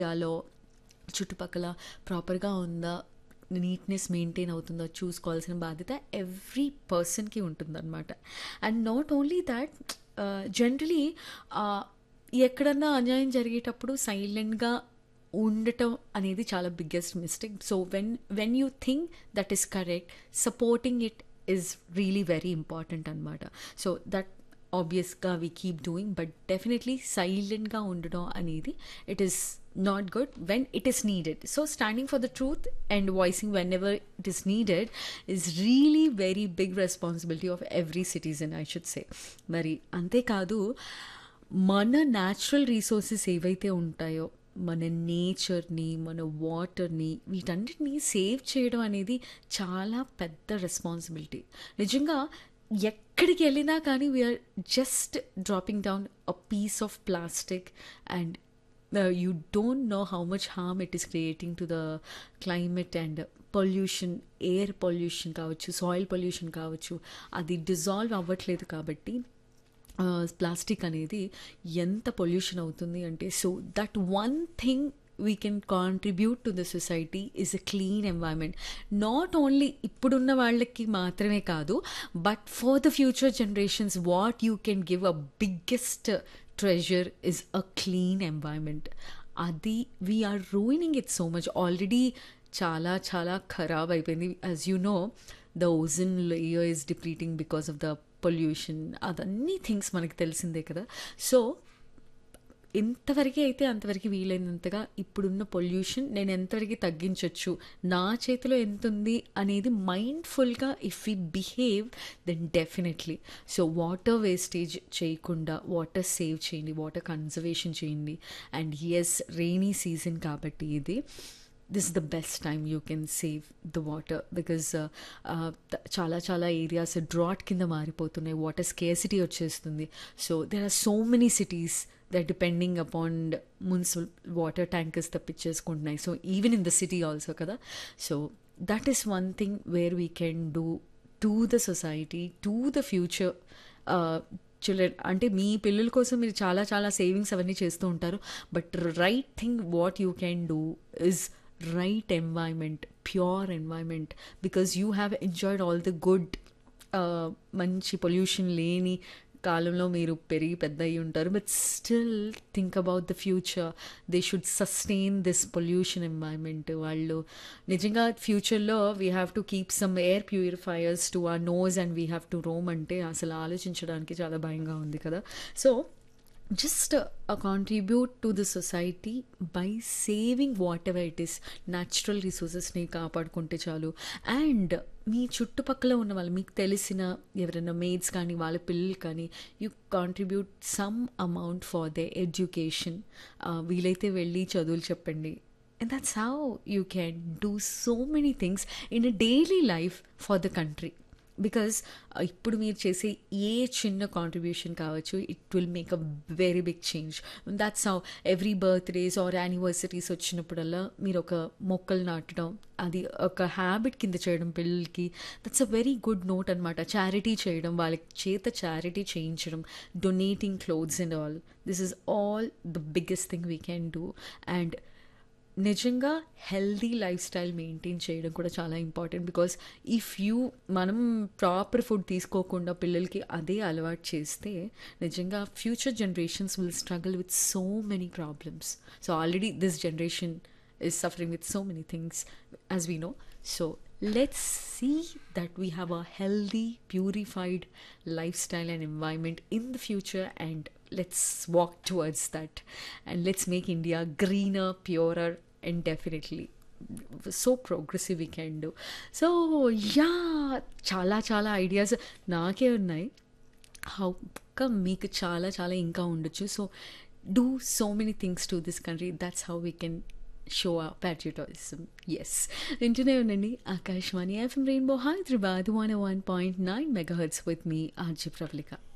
ఏరియాలో చుట్టుపక్కల ప్రాపర్‌గా ఉందా? నీట్‌నెస్ మెయింటైన్ అవుతుందా? చూసుకోవాల్సిన బాధ్యత ఎవ్రీ పర్సన్‌కి ఉంటుందనమాట. And not only that ah, generally ah, ఎక్కడన్నా అన్యాయం జరిగేటప్పుడు సైలెంట్‌గా ఉండటం అనేది చాలా biggest mistake. So, when when you think that is correct, supporting it is really very important అనమాట. సో, దట్ ఆబ్వియస్‌గా we keep doing but definitely సైలెంట్‌గా ఉండడం అనేది it is not good when it is needed. So, standing for the truth and voicing whenever it is needed is really very big responsibility of every citizen I should say. మరి అంతేకాదు మన natural resources ఏవైతే ఉంటాయో, మన నేచర్‌ని, మన వాటర్‌ని వీటన్నిటిని సేవ్ చేయడం అనేది చాలా పెద్ద రెస్పాన్సిబిలిటీ. నిజంగా ఎక్కడికి ఎళ్ళినా కానీ we are just dropping down a piece of plastic and ah, you don't know how much harm it is creating to the climate and pollution, air pollution కావచ్చు, సాయిల్ పొల్యూషన్ కావచ్చు, అది డిజాల్వ్ అవ్వట్లేదు కాబట్టి ఆహ్, ప్లాస్టిక్ అనేది ఎంత pollution అవుతుంది అంటే so, that one thing we can contribute to the society is a clean environment. Not only ఇప్పుడున్న వాళ్ళకి మాత్రమే కాదు, but for the future generations what you can give a biggest treasure is a clean environment. అది we are ruining it so much. Already చాలా చాలా ఖరాబ్ అయిపోయింది. As you know the ozone layer is depleting because of the pollution అదన్నీ things మనకు తెలిసిందే కదా! So, ఎంతవరకే అయితే అంతవరకు వీలైనంతగా ఇప్పుడున్న పొల్యూషన్ నేను ఎంతవరకు తగ్గించొచ్చు, నా చేతిలో ఎంతుంది అనేది మైండ్‌ఫుల్‌గా if we behave then definitely. So, water wastage చేయకుండా వాటర్ సేవ్ చేయండి. వాటర్ కన్జర్వేషన్ చేయండి. అండ్ యెస్ రెయినీ సీజన్ కాబట్టి ఇది. This is the best time you can save the water because ah, చాలా చాలా ఏరియాస్ డ్రాట్ కింద మారిపోతున్నాయి. వాటర్ స్కేర్సిటీ వచ్చేస్తుంది. So, there are so many cities that depending upon municipal water tankers తెప్పించేసుకుంటున్నాయి. So, even in the city also కదా! So, that is one thing where we can do to the society, to the future ah, children అంటే మీ పిల్లల కోసం మీరు చాలా చాలా savings అవన్నీ చేస్తూ ఉంటారు. But right thing what you can do is right environment, pure environment because you have enjoyed all the good ah, మంచి పొల్యూషన్ లేని కాలంలో మీరు పెరిగి పెద్దయ్యి ఉంటారు. But still think about the future. They should sustain this pollution environment. వాళ్ళు నిజంగా ఫ్యూచర్‌లో we have to keep some air purifiers to our nose and we have to roam అంటే అసలు ఆలోచించడానికి చాలా భయంగా ఉంది కదా! So, just a contribute to the society by saving whatever it is. Natural రిసోర్సెస్‌ని కాపాడుకుంటే చాలు. అండ్ మీ చుట్టుపక్కల ఉన్న వాళ్ళు మీకు తెలిసిన ఎవరైనా మెయిడ్స్ కానీ, వాళ్ళ పిల్లలు కానీ you contribute some amount for their education. Ah, వీలైతే వెళ్ళి చదువులు చెప్పండి. And that's how you can do so many things in a daily life for the country. Because ఇప్పుడు మీరు చేసే ఏ చిన్న కాంట్రిబ్యూషన్ కావచ్చు it will make a very big change. That's how every birthdays or anniversaries వచ్చినప్పుడల్లా మీరు ఒక మొక్కలు నాటడం, అది ఒక హ్యాబిట్ కింద చేయడం పిల్లలకి that's a very good note అనమాట. చారిటీ చేయడం, వాళ్ళ చేత చారిటీ చేయించడం, donating clothes and all. This is all the biggest thing we can do. And నిజంగా హెల్తీ లైఫ్ స్టైల్ మెయింటైన్ చేయడం కూడా చాలా ఇంపార్టెంట్. బికాజ్ ఇఫ్ యూ మనం ప్రాపర్ ఫుడ్ తీసుకోకుండా పిల్లలకి అదే అలవాటు చేస్తే నిజంగా future generations will struggle with so many problems. So, already this generation is suffering with so many things as we know. So, let's see that we have a healthy, purified life style and environment in the future and let's walk towards that and let's make India greener, purer, and definitely so progressive we can do. So, yeah, చాలా చాలా ideas నాకే ఉన్నాయి. How come మీకు చాలా చాలా ఇంకా ఉండొచ్చు. So, do so many things to this country. That's how we can show our patriotism. Yes. వింటూనే ఉండండి Akashvani F M rainbow Hyderabad 101.9 megahertz with me R J Pravalika.